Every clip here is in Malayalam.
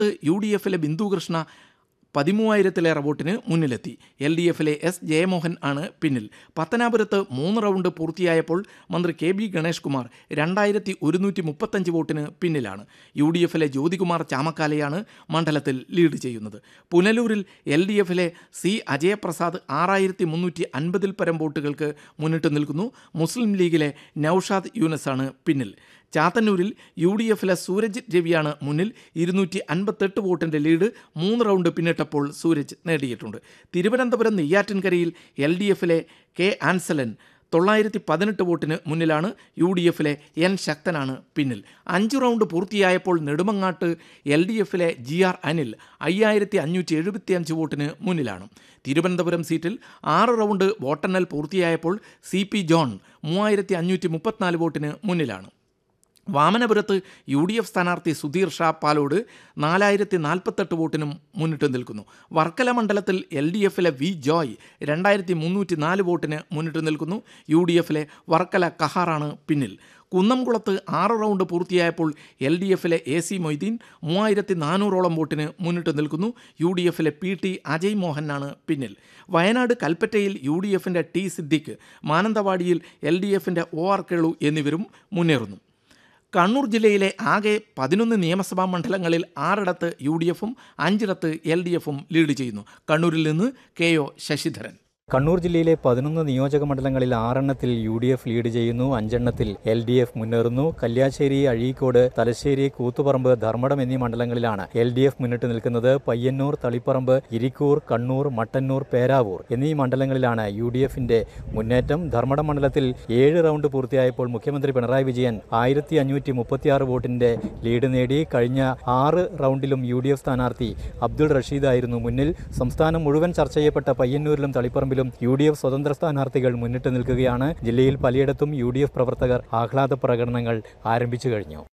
യു ഡി എഫിലെ ബിന്ദു കൃഷ്ണ പതിമൂവായിരത്തിലേറെ വോട്ടിന് മുന്നിലെത്തി എൽ ഡി എഫിലെ എസ് ജയമോഹൻ ആണ് പിന്നിൽ പത്തനാപുരത്ത് മൂന്ന് റൗണ്ട് പൂർത്തിയായപ്പോൾ മന്ത്രി കെ ബി ഗണേഷ് കുമാർ രണ്ടായിരത്തി ഒരുന്നൂറ്റി മുപ്പത്തഞ്ച് വോട്ടിന് പിന്നിലാണ് യു ഡി എഫിലെ ജ്യോതികുമാർ ചാമക്കാലയാണ് മണ്ഡലത്തിൽ ലീഡ് ചെയ്യുന്നത് പുനലൂരിൽ എൽ ഡി എഫിലെ സി അജയപ്രസാദ് ആറായിരത്തി മുന്നൂറ്റി അൻപതിൽ പരം വോട്ടുകൾക്ക് മുന്നിട്ട് നിൽക്കുന്നു മുസ്ലിം ലീഗിലെ നൌഷാദ് യൂനസാണ് പിന്നിൽ ചാത്തന്നൂരിൽ യു ഡി എഫിലെ സൂരജ് രവിയാണ് മുന്നിൽ ഇരുന്നൂറ്റി അൻപത്തെട്ട് വോട്ടിൻ്റെ ലീഡ് മൂന്ന് റൗണ്ട് പിന്നിട്ടപ്പോൾ സൂരജ് നേടിയിട്ടുണ്ട് തിരുവനന്തപുരം നെയ്യാറ്റിൻകരയിൽ എൽ ഡി എഫിലെ കെ ആൻസലൻ തൊള്ളായിരത്തി പതിനെട്ട് വോട്ടിന് മുന്നിലാണ് യു ഡി എഫിലെ എൻ ശക്തനാണ് പിന്നിൽ അഞ്ച് റൗണ്ട് പൂർത്തിയായപ്പോൾ നെടുമങ്ങാട്ട് എൽ ഡി എഫിലെ ജി ആർ അനിൽ അയ്യായിരത്തി അഞ്ഞൂറ്റി എഴുപത്തിയഞ്ച് വോട്ടിന് മുന്നിലാണ് തിരുവനന്തപുരം സീറ്റിൽ ആറ് റൗണ്ട് വോട്ടെണ്ണൽ പൂർത്തിയായപ്പോൾ സി പി ജോൺ മൂവായിരത്തി അഞ്ഞൂറ്റി മുപ്പത്തിനാല് വോട്ടിന് മുന്നിലാണ് വാമനപുരത്ത് യു ഡി എഫ് സ്ഥാനാർത്ഥി സുധീർ ഷാ പാലോട് നാലായിരത്തി നാൽപ്പത്തെട്ട് വോട്ടിനും മുന്നിട്ട് നിൽക്കുന്നു വർക്കല മണ്ഡലത്തിൽ എൽ ഡി എഫിലെ വി ജോയ് രണ്ടായിരത്തി മുന്നൂറ്റി നാല് വോട്ടിന് മുന്നിട്ട് നിൽക്കുന്നു യു ഡി എഫിലെ വർക്കല കഹാറാണ് പിന്നിൽ കുന്നംകുളത്ത് ആറ് റൗണ്ട് പൂർത്തിയായപ്പോൾ എൽ ഡി എഫിലെ എ സി മൊയ്തീൻ മൂവായിരത്തി നാനൂറോളം വോട്ടിന് മുന്നിട്ട് നിൽക്കുന്നു യു ഡി എഫിലെ പി ടി അജയ് മോഹനാണ് പിന്നിൽ വയനാട് കൽപ്പറ്റയിൽ യു ഡി എഫിൻ്റെ ടി സിദ്ദിഖ് മാനന്തവാടിയിൽ എൽ ഡി എഫിൻ്റെ ഒ ആർ കേളു എന്നിവരും മുന്നേറുന്നു കണ്ണൂർ ജില്ലയിലെ ആകെ പതിനൊന്ന് നിയമസഭാ മണ്ഡലങ്ങളിൽ ആറിടത്ത് യു ഡി എഫും അഞ്ചിടത്ത് എൽ ഡി എഫും ലീഡ് ചെയ്യുന്നു കണ്ണൂരിൽ നിന്ന് കെ ഒ ശശിധരൻ കണ്ണൂർ ജില്ലയിലെ പതിനൊന്ന് നിയോജക മണ്ഡലങ്ങളിൽ ആറെണ്ണത്തിൽ യു ഡി എഫ് ലീഡ് ചെയ്യുന്നു അഞ്ചെണ്ണത്തിൽ എൽ ഡി എഫ് മുന്നേറുന്നു കല്യാശ്ശേരി അഴീക്കോട് തലശ്ശേരി കൂത്തുപറമ്പ് ധർമ്മടം എന്നീ മണ്ഡലങ്ങളിലാണ് എൽ ഡി എഫ് മുന്നിട്ട് നിൽക്കുന്നത് പയ്യന്നൂർ തളിപ്പറമ്പ് ഇരിക്കൂർ കണ്ണൂർ മട്ടന്നൂർ പേരാവൂർ എന്നീ മണ്ഡലങ്ങളിലാണ് യു ഡി എഫിന്റെ മുന്നേറ്റം ധർമ്മടം മണ്ഡലത്തിൽ ഏഴ് റൗണ്ട് പൂർത്തിയായപ്പോൾ മുഖ്യമന്ത്രി പിണറായി വിജയൻ ആയിരത്തി അഞ്ഞൂറ്റി മുപ്പത്തിയാറ് വോട്ടിന്റെ ലീഡ് നേടി കഴിഞ്ഞ ആറ് റൗണ്ടിലും യു ഡി എഫ് സ്ഥാനാർത്ഥി അബ്ദുൾ റഷീദായിരുന്നു മുന്നിൽ സംസ്ഥാനം മുഴുവൻ ചർച്ച ചെയ്യപ്പെട്ട പയ്യന്നൂരിലും തളിപ്പറമ്പിലും യു ഡി എഫ് സ്വതന്ത്ര സ്ഥാനാർത്ഥികൾ മുന്നിട്ട് നിൽക്കുകയാണ് ജില്ലയിൽ പലയിടത്തും യു ഡി എഫ് പ്രവർത്തകർ ആഹ്ലാദ പ്രകടനങ്ങൾ ആരംഭിച്ചു കഴിഞ്ഞു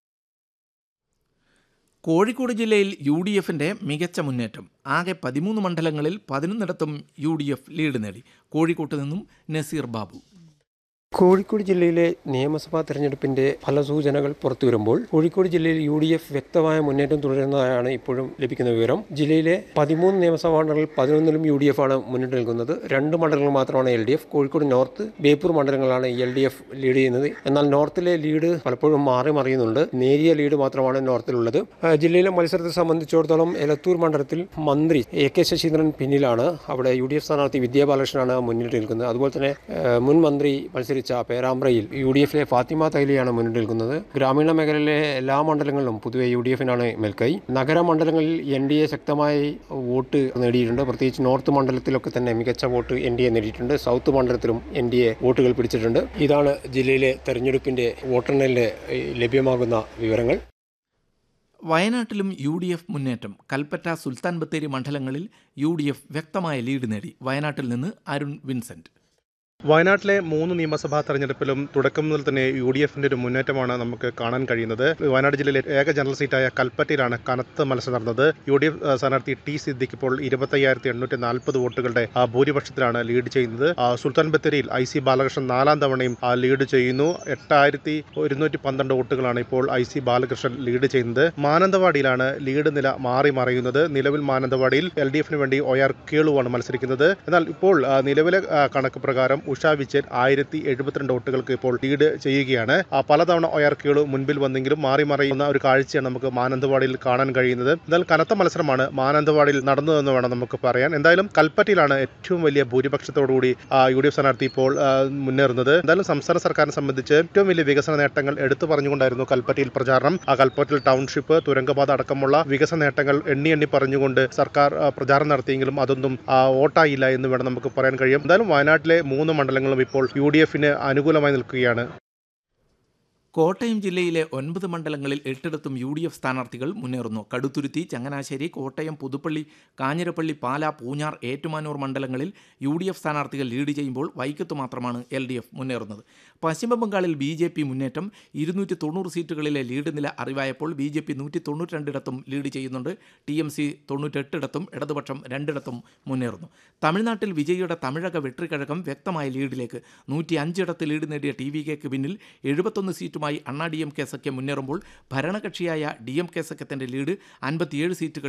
കോഴിക്കോട് ജില്ലയിൽ യു ഡി എഫിൻ്റെ മികച്ച മുന്നേറ്റം ആകെ പതിമൂന്ന് മണ്ഡലങ്ങളിൽ പതിനൊന്നിടത്തും യു ഡി എഫ് ലീഡ് നേടി കോഴിക്കോട്ട് നിന്നും നസീർ ബാബു കോഴിക്കോട് ജില്ലയിലെ നിയമസഭാ തെരഞ്ഞെടുപ്പിന്റെ ഫലസൂചനകൾ പുറത്തുവരുമ്പോൾ കോഴിക്കോട് ജില്ലയിൽ യു ഡി എഫ് വ്യക്തമായ മുന്നേറ്റം തുടരുന്നതായാണ് ഇപ്പോഴും ലഭിക്കുന്ന വിവരം ജില്ലയിലെ പതിമൂന്ന് നിയമസഭാ മണ്ഡലങ്ങളിൽ പതിനൊന്നിലും യു ഡി എഫ് ആണ് മുന്നിട്ട് നിൽക്കുന്നത് രണ്ട് മണ്ഡലങ്ങൾ മാത്രമാണ് L D F Kozhikode north Beypore മണ്ഡലങ്ങളാണ് എൽ ഡി എഫ് ലീഡ് ചെയ്യുന്നത് എന്നാൽ നോർത്തിലെ ലീഡ് പലപ്പോഴും മാറി മറിയുന്നുണ്ട് നേരിയ ലീഡ് മാത്രമാണ് നോർത്തിലുള്ളത് ആ, ജില്ലയിലെ മത്സരത്തെ സംബന്ധിച്ചിടത്തോളം എലത്തൂർ മണ്ഡലത്തിൽ മന്ത്രി എ കെ ശശീന്ദ്രൻ പിന്നിലാണ് അവിടെ യു ഡി എഫ് സ്ഥാനാർത്ഥി വിദ്യാ ബാലകൃഷ്ണനാണ് മുന്നിട്ട് നിൽക്കുന്നത് അതുപോലെ തന്നെ ആ, മുൻ മന്ത്രി മത്സരിച്ച പേരാമ്പ്രയിൽ യു ഡി എഫിലെ ഫാത്തിമ തൈലിയാണ് മുന്നിട്ട് നിൽക്കുന്നത് ഗ്രാമീണ മേഖലയിലെ എല്ലാ മണ്ഡലങ്ങളിലും പൊതുവെ യു ഡി എഫിനാണ് മേൽക്കൈ നഗരമണ്ഡലങ്ങളിൽ എൻ ഡി എ ശക്തമായി വോട്ട് നേടിയിട്ടുണ്ട് പ്രത്യേകിച്ച് നോർത്ത് മണ്ഡലത്തിലൊക്കെ തന്നെ മികച്ച വോട്ട് എൻ ഡി എ നേടിയിട്ടുണ്ട് സൗത്ത് മണ്ഡലത്തിലും എൻ ഡി എ വോട്ടുകൾ പിടിച്ചിട്ടുണ്ട് ഇതാണ് ജില്ലയിലെ തെരഞ്ഞെടുപ്പിന്റെ വോട്ടെണ്ണലിന് ലഭ്യമാകുന്ന വിവരങ്ങൾ വയനാട്ടിലും യു ഡി എഫ് മുന്നേറ്റം കൽപ്പറ്റ സുൽത്താൻ ബത്തേരി മണ്ഡലങ്ങളിൽ യു ഡി എഫ് വ്യക്തമായ ലീഡ് നേടി വയനാട്ടിൽ നിന്ന് അരുൺ വിൻസെന്റ് വയനാട്ടിലെ മൂന്ന് നിയമസഭാ തെരഞ്ഞെടുപ്പിലും തുടക്കം മുതൽ തന്നെ യു ഡി എഫിന്റെ ഒരു മുന്നേറ്റമാണ് നമുക്ക് കാണാൻ കഴിയുന്നത് വയനാട് ജില്ലയിലെ ഏക ജനറൽ സീറ്റായ കൽപ്പറ്റയിലാണ് കനത്ത മത്സരം നടന്നത് യു ഡി എഫ് സ്ഥാനാർത്ഥി ടി സിദ്ദിഖ് ഇപ്പോൾ ഇരുപത്തയ്യായിരത്തി എണ്ണൂറ്റി നാൽപ്പത് വോട്ടുകളുടെ ആ, ഭൂരിപക്ഷത്തിലാണ് ലീഡ് ചെയ്യുന്നത് ആ, സുൽത്താൻ ബത്തേരിയിൽ ഐ സി ബാലകൃഷ്ണൻ നാലാം തവണയും ആ, ലീഡ് ചെയ്യുന്നു എട്ടായിരത്തി ഒരുന്നൂറ്റി പന്ത്രണ്ട് വോട്ടുകളാണ് ഇപ്പോൾ ഐ സി ബാലകൃഷ്ണൻ ലീഡ് ചെയ്യുന്നത് മാനന്തവാടിയിലാണ് ലീഡ് നില മാറി മറയുന്നത് നിലവിൽ മാനന്തവാടിയിൽ എൽ ഡി എഫിന് വേണ്ടി ഒ ആർ കേളുവാണ് മത്സരിക്കുന്നത് എന്നാൽ ഇപ്പോൾ ആ, നിലവിലെ ആ, കണക്ക് പ്രകാരം ഉഷ വിജയൻ ആയിരത്തി എഴുപത്തിരണ്ട് വോട്ടുകൾക്ക് ഇപ്പോൾ ലീഡ് ചെയ്യുകയാണ് ആ, പലതവണ ഒ ആർ കേളു മുൻപിൽ വന്നെങ്കിലും മാറി മറയുന്ന ഒരു കാഴ്ചയാണ് നമുക്ക് മാനന്തവാടിയിൽ കാണാൻ കഴിയുന്നത് എന്നാൽ കനത്ത മത്സരമാണ് മാനന്തവാടിയിൽ നടന്നതെന്ന് വേണം നമുക്ക് പറയാൻ എന്തായാലും കൽപ്പറ്റയിലാണ് ഏറ്റവും വലിയ ഭൂരിപക്ഷത്തോടുകൂടി ആ, യു ഡി എഫ് സ്ഥാനാർത്ഥി ഇപ്പോൾ ആ, മുന്നേറുന്നത് എന്തായാലും സംസ്ഥാന സർക്കാരിനെ സംബന്ധിച്ച് ഏറ്റവും വലിയ വികസന നേട്ടങ്ങൾ എടുത്തു പറഞ്ഞുകൊണ്ടായിരുന്നു കൽപ്പറ്റയിൽ പ്രചാരണം ആ കൽപ്പറ്റയിൽ ടൗൺഷിപ്പ് തുരങ്കപാത അടക്കമുള്ള വികസന നേട്ടങ്ങൾ എണ്ണി എണ്ണി പറഞ്ഞുകൊണ്ട് സർക്കാർ ആ, പ്രചാരണം നടത്തിയെങ്കിലും അതൊന്നും ആ, വോട്ടായില്ല എന്ന് വേണം നമുക്ക് പറയാൻ കഴിയും എന്തായാലും വയനാട്ടിലെ മൂന്ന് മണ്ഡലങ്ങളും ഇപ്പോൾ യു ഡി എഫിന് അനുകൂലമായി നിൽക്കുകയാണ് കോട്ടയം ജില്ലയിലെ ഒൻപത് മണ്ഡലങ്ങളിൽ എട്ടിടത്തും യു ഡി എഫ് സ്ഥാനാർത്ഥികൾ മുന്നേറുന്നു കടുത്തുരുത്തി ചങ്ങനാശ്ശേരി കോട്ടയം പുതുപ്പള്ളി കാഞ്ഞിരപ്പള്ളി പാല പൂഞ്ഞാർ ഏറ്റുമാനൂർ മണ്ഡലങ്ങളിൽ യു ഡി എഫ് സ്ഥാനാർത്ഥികൾ ലീഡ് ചെയ്യുമ്പോൾ വൈക്കത്ത് മാത്രമാണ് എൽ ഡി എഫ് മുന്നേറുന്നത് പശ്ചിമ ബംഗാളിൽ ബി ജെ പി മുന്നേറ്റം ഇരുന്നൂറ്റി തൊണ്ണൂറ് സീറ്റുകളിലെ ലീഡ് നില അറിവായപ്പോൾ ബി ജെ പി നൂറ്റി തൊണ്ണൂറ്റി രണ്ടിടത്തും ലീഡ് ചെയ്യുന്നുണ്ട് ടി എം സി തൊണ്ണൂറ്റെട്ടിടത്തും ഇടതുപക്ഷം രണ്ടിടത്തും മുന്നേറുന്നു തമിഴ്നാട്ടിൽ വിജയിയുടെ തമിഴക വെട്രിക്കഴകം വ്യക്തമായ ലീഡിലേക്ക് നൂറ്റി അഞ്ചിടത്ത് ലീഡ് നേടിയ ടി വി കെക്ക് പിന്നിൽ എഴുപത്തൊന്ന് സീറ്റുമായി സീറ്റുമായി അണ്ണാ ഡി എം കെ സഖ്യം മുന്നേറുമ്പോൾ ഭരണകക്ഷിയായ ഡി എം കെ സഖ്യത്തിന്റെ ലീഡ് അൻപത്തിയേഴ് സീറ്റുകൾ